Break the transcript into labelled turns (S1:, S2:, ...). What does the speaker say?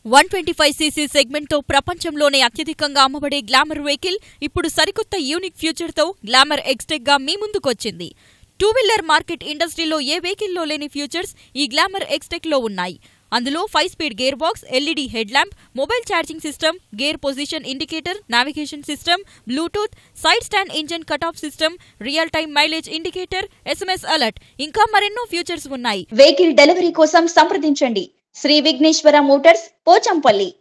S1: one twenty five CC segment తో ప్రపంచంలోనే అత్యధికంగా అమ్మబడే గ్లామర్ వెహికల్ ఇప్పుడు సరికొత్త యూనిక్ ఫ్యూచర్ తో గ్లామర్ ఎక్స్టెక్ గా మీ ముందుకొచ్చింది టూ వీలర్ మార్కెట్ ఇండస్ట్రీలో ఏ వెహికల్లో లేని ఫ్యూచర్స్ ఈ గ్లామర్ ఎక్స్టెక్ లో ఉన్నాయి అందులో five speed gear box LED head lamp mobile charging system gear position indicator navigation system Bluetooth side stand engine cut off system real time mileage indicator SMS alert ఇంకా మరెన్నో futures ఉన్నాయి
S2: vehicle delivery కోసం సంప్రదించండి Shri Vighneshwara Motors Pochampally